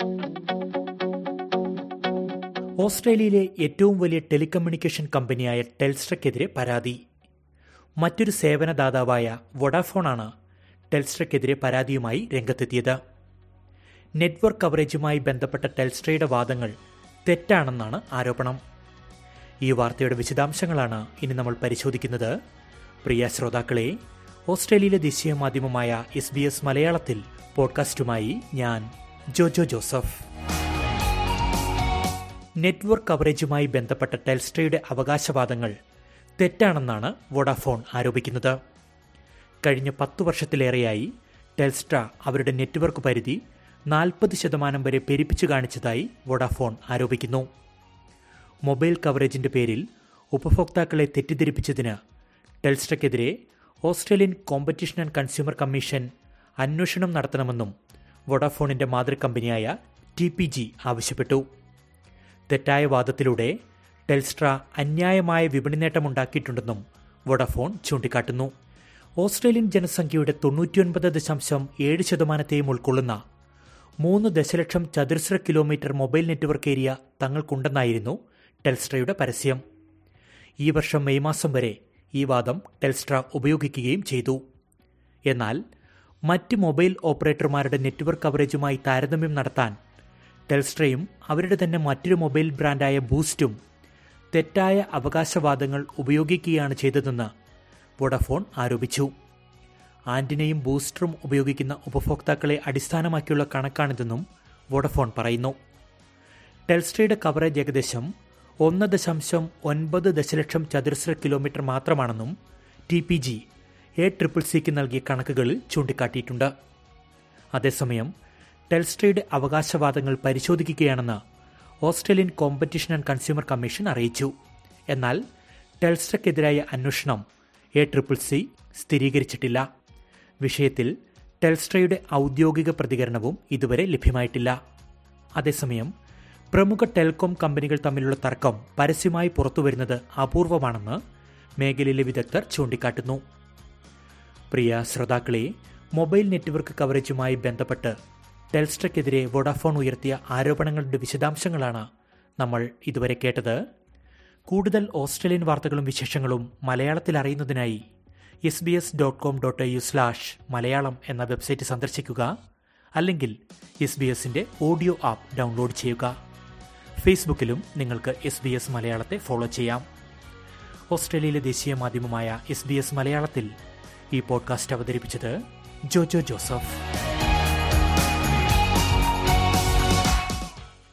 ഓസ്ട്രേലിയയിലെ ഏറ്റവും വലിയ ടെലികമ്മ്യൂണിക്കേഷൻ കമ്പനിയായ ടെൽസ്ട്രയ്ക്കെതിരെ പരാതി മറ്റൊരു സേവനദാതാവായ വൊഡാഫോണാണ് ടെൽസ്ട്രയ്ക്കെതിരെ പരാതിയുമായി രംഗത്തെത്തിയത് നെറ്റ്വർക്ക് കവറേജുമായി ബന്ധപ്പെട്ട ടെൽസ്ട്രയുടെ വാദങ്ങൾ തെറ്റാണെന്നാണ് ആരോപണം ഈ വാർത്തയുടെ വിശദാംശങ്ങളാണ് ഇനി നമ്മൾ പരിശോധിക്കുന്നത് പ്രിയ ശ്രോതാക്കളെ ഓസ്ട്രേലിയയിലെ ദേശീയ മാധ്യമമായ എസ് ബി എസ് മലയാളത്തിൽ പോഡ്കാസ്റ്റുമായി ഞാൻ ജോജോ ജോസഫ് നെറ്റ്വർക്ക് കവറേജുമായി ബന്ധപ്പെട്ട ടെൽസ്ട്രയുടെ അവകാശവാദങ്ങൾ തെറ്റാണെന്നാണ് വോഡാഫോൺ ആരോപിക്കുന്നത് കഴിഞ്ഞ പത്തു വർഷത്തിലേറെയായി ടെൽസ്ട്ര അവരുടെ നെറ്റ്വർക്ക് പരിധി നാൽപ്പത് ശതമാനം വരെ പെരുപ്പിച്ചു കാണിച്ചതായി വോഡാഫോൺ ആരോപിക്കുന്നു മൊബൈൽ കവറേജിന്റെ പേരിൽ ഉപഭോക്താക്കളെ തെറ്റിദ്ധരിപ്പിച്ചതിന് ടെൽസ്ട്രയ്ക്കെതിരെ Australian Competition and Consumer Commission അന്വേഷണം നടത്തണമെന്നും വോഡാഫോണിന്റെ മാതൃകമ്പനിയായ ടി പി ജി ആവശ്യപ്പെട്ടു തെറ്റായ വാദത്തിലൂടെ ടെൽസ്ട്ര അന്യായമായ വിപണി നേട്ടമുണ്ടാക്കിയിട്ടുണ്ടെന്നും വോഡാഫോൺ ചൂണ്ടിക്കാട്ടുന്നു ഓസ്ട്രേലിയൻ ജനസംഖ്യയുടെ തൊണ്ണൂറ്റിയൊൻപത് ദശാംശം ഏഴ് ശതമാനത്തെയും ഉൾക്കൊള്ളുന്ന മൂന്ന് ദശലക്ഷം ചതുരശ്ര കിലോമീറ്റർ മൊബൈൽ നെറ്റ്വർക്ക് ഏരിയ തങ്ങൾക്കുണ്ടെന്നായിരുന്നു ടെൽസ്ട്രയുടെ പരസ്യം ഈ വർഷം മെയ് മാസം വരെ ഈ വാദം ടെൽസ്ട്ര ഉപയോഗിക്കുകയും ചെയ്തു എന്നാൽ മറ്റ് മൊബൈൽ ഓപ്പറേറ്റർമാരുടെ നെറ്റ്വർക്ക് കവറേജുമായി താരതമ്യം നടത്താൻ ടെൽസ്ട്രയും അവരുടെ തന്നെ മറ്റൊരു മൊബൈൽ ബ്രാൻഡായ ബൂസ്റ്റും തെറ്റായ അവകാശവാദങ്ങൾ ഉപയോഗിക്കുകയാണ് ചെയ്തതെന്ന് വോഡഫോൺ ആരോപിച്ചു ആന്റിനയും ബൂസ്റ്ററും ഉപയോഗിക്കുന്ന ഉപഭോക്താക്കളെ അടിസ്ഥാനമാക്കിയുള്ള കണക്കാണിതെന്നും വോഡഫോൺ പറയുന്നു ടെൽസ്ട്രയുടെ കവറേജ് ഏകദേശം ഒന്ന് ദശാംശം ഒൻപത് ദശലക്ഷം ചതുരശ്ര കിലോമീറ്റർ മാത്രമാണെന്നും T P G A triple സിക്ക് നൽകിയ കണക്കുകളിൽ ചൂണ്ടിക്കാട്ടിയിട്ടുണ്ട് അതേസമയം ടെൽസ്ട്രയുടെ അവകാശവാദങ്ങൾ പരിശോധിക്കുകയാണെന്ന് Australian Competition and Consumer Commission അറിയിച്ചു എന്നാൽ ടെൽസ്ട്രയ്ക്കെതിരായ അന്വേഷണം എ ട്രിപ്പിൾ സി സ്ഥിരീകരിച്ചിട്ടില്ല വിഷയത്തിൽ ടെൽസ്ട്രയുടെ ഔദ്യോഗിക പ്രതികരണവും ഇതുവരെ ലഭ്യമായിട്ടില്ല അതേസമയം പ്രമുഖ ടെലികോം കമ്പനികൾ തമ്മിലുള്ള തർക്കം പരസ്യമായി പുറത്തുവരുന്നത് അപൂർവമാണെന്ന് മേഖലയിലെ വിദഗ്ധർ ചൂണ്ടിക്കാട്ടുന്നു പ്രിയ ശ്രോതാക്കളെ മൊബൈൽ നെറ്റ്വർക്ക് കവറേജുമായി ബന്ധപ്പെട്ട് ടെൽസ്ട്രയ്ക്കെതിരെ വോഡാഫോൺ ഉയർത്തിയ ആരോപണങ്ങളുടെ വിശദാംശങ്ങളാണ് നമ്മൾ ഇതുവരെ കേട്ടത് കൂടുതൽ ഓസ്ട്രേലിയൻ വാർത്തകളും വിശേഷങ്ങളും മലയാളത്തിൽ അറിയുന്നതിനായി S B S dot com dot u slash Malayalam എന്ന വെബ്സൈറ്റ് സന്ദർശിക്കുക അല്ലെങ്കിൽ എസ് ബി എസിൻ്റെ ഓഡിയോ ആപ്പ് ഡൗൺലോഡ് ചെയ്യുക ഫേസ്ബുക്കിലും നിങ്ങൾക്ക് എസ് ബി എസ് മലയാളത്തെ ഫോളോ ചെയ്യാം ഓസ്ട്രേലിയയിലെ ദേശീയ മാധ്യമമായ എസ് ബി എസ് മലയാളത്തിൽ ഈ പോഡ്കാസ്റ്റ് അവതരിപ്പിച്ചത് ജോജോ ജോസഫ്